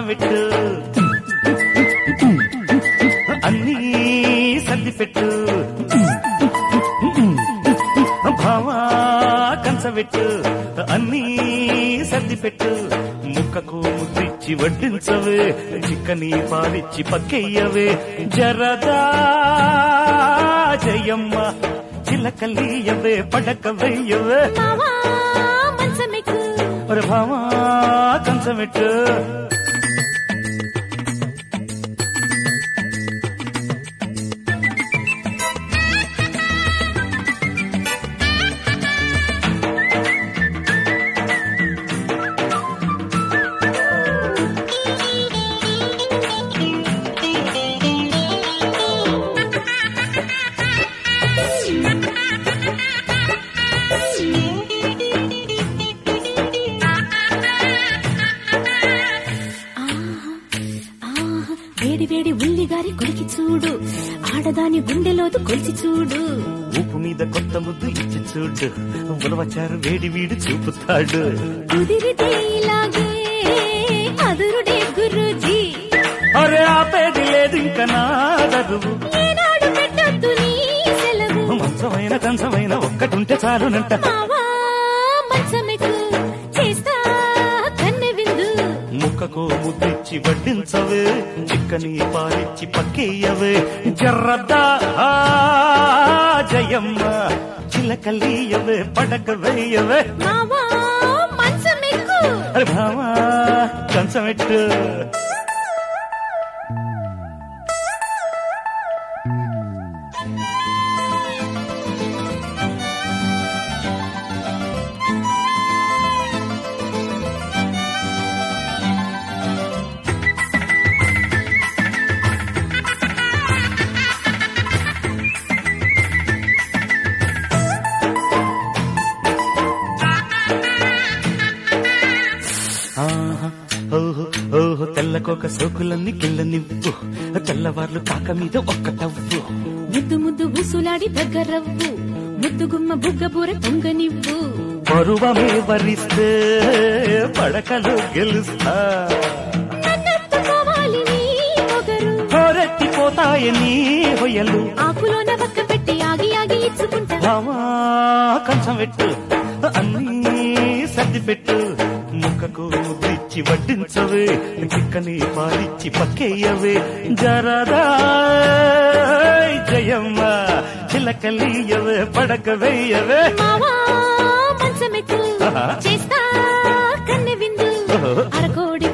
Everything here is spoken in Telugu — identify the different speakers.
Speaker 1: పెట్టు అన్నీ సర్ది పెట్టు భావా కంచబెట్టు అన్నీ సర్ది పెట్టు ముక్కకు ముద్దిచ్చి వడ్డించవే చిక్కని పాలిచ్చి పక్కెయ్యవే జరదా జయమ్మ చిలకలీయవే పడక వెయ్యవే
Speaker 2: మావా మంచమెక్కు
Speaker 1: ఒరే భావా కంచబెట్టు
Speaker 2: ఆహా, వేడి వేడి ఉల్లిగారి కొలికి చూడు ఆడదాని గుండెలోతు కొలిచి చూడు
Speaker 1: ఉప్పు మీద కొత్త ముద్దు ఇచ్చి చూడు ఉలవచారు వేడి వీడు చూపుతాడు
Speaker 2: కుదిరితే ఇలాగే అదురుడే గురుజీ
Speaker 1: అరే ఆపేది లేదు ఇంకా నా దరువు
Speaker 2: ఏనాడు పెట్టొద్దు నీ సెలవు
Speaker 1: మంచమైన కంచమైన ఒక్కటుంటే చాలునంట
Speaker 2: మావా మంచమెక్కు చేస్తా కన్నె విందు
Speaker 1: ముక్కకు ముద్దిచ్చి వడ్డించవే చిక్కని పాలిచ్చి పక్కేయవే జర్రద్దా ఆ, జయమ్మ చిలకలీయవే పడక వేయవే
Speaker 2: మావా మంచమెక్కు
Speaker 1: అరే భామా కంచమెట్టు ఆహా, ఓహో ఓహో తెల్లకోక సోకులన్నీ కిళ్ళనివ్వు తెల్లవార్లు కాక మీద ఒక్క తవ్వు
Speaker 2: ముద్దు ముద్దు ఊసులాడి దగ్గరవ్వు ముద్దు గుమ్మ బుగ్గ బూర పొంగనివ్వు
Speaker 1: పరువమే వరిస్తే పడకలు గెలుస్తా
Speaker 2: నన్నెత్తుకోవాలి నీ పొగరు
Speaker 1: హోరెత్తిపోతాయని హొయ్యలు
Speaker 2: ఆకులోన పక్క పెట్టి ఆగి ఆగి ఇచ్చుకుంటా
Speaker 1: రామా కంచం పెట్టు అన్నీ సర్ది పెట్టు ముక్కకు ముద్దిచ్చి వడ్డించవే చిక్కని పాలిచ్చి పక్కేయవే జరదా జయమ్మ చిలకలీయవే పడక వేయవే
Speaker 2: మావా మంచమెక్కు
Speaker 1: ఆహా.
Speaker 2: చేస్తా కన్నె విందు
Speaker 1: ఓహో.
Speaker 2: అరకోడి